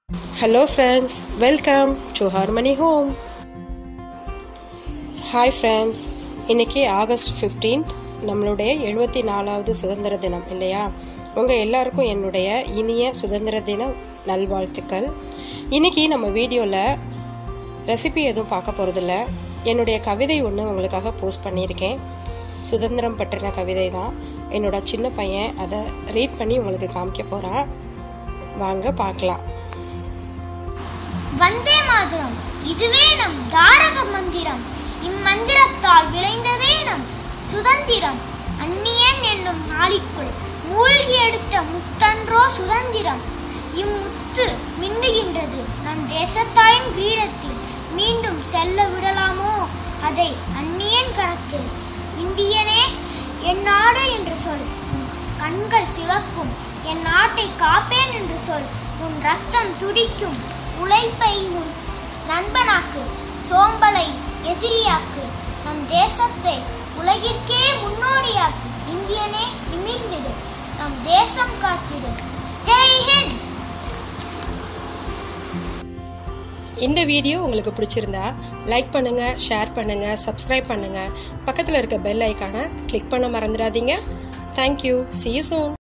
hello friends welcome to harmony home hi friends இன்னைக்கு August fifteenth நம்மளுடைய எழுபத்தி நாலாவது சுதந்திர தினம் இல்லையா உங்கள் எல்லாருக்கும் என்னுடைய இனிய சுதந்திர தின நல்வாழ்த்துக்கள் இன்னைக்கு நம்ம வீடியோவில் ரெசிபி எதுவும் பார்க்க போகிறதில்ல என்னுடைய கவிதை ஒன்று உங்களுக்காக போஸ்ட் பண்ணியிருக்கேன் சுதந்திரம் பற்றின கவிதை தான் என்னோட சின்ன பையன் அதை ரீட் பண்ணி உங்களுக்கு காமிக்க போகிறான் வாங்க பார்க்கலாம் வந்தே மாதரம் இதுவே நம் தாரக மந்திரம் இம்மந்திரத்தால் விளைந்ததே நம் சுதந்திரம் அந்நியன் என்னும் ஆளிக்குள் மூழ்கி எடுத்த முத்தன்றோ சுதந்திரம் இம்முத்து மின்னுகின்றது நம் தேசத்தாயின் கிரீடத்தில் மீண்டும் செல்ல விடலாமோ அதை அந்நியன் கரத்தில் இந்தியனே என் நாடு என்று சொல் உன் கண்கள் சிவக்கும் என் நாட்டை காப்பேன் என்று சொல் உன் ரத்தம் துடிக்கும் உழைப்பை உன் நண்பனாக்கு சோம்பலை எதிரியாக்கு நம் தேசத்தை உலகிற்கே முன்னோடியாக்கு இந்தியனே நிமிர்ந்திடு நம் தேசம் காத்திடு ஜெய் ஹிந்த் இந்த வீடியோ உங்களுக்கு பிடிச்சிருந்தா லைக் பண்ணுங்கள் ஷேர் பண்ணுங்கள் சப்ஸ்கிரைப் பண்ணுங்கள் பக்கத்தில் இருக்க பெல் ஐக்கானை கிளிக் பண்ண மறந்துடாதீங்க தேங்க்யூ see you soon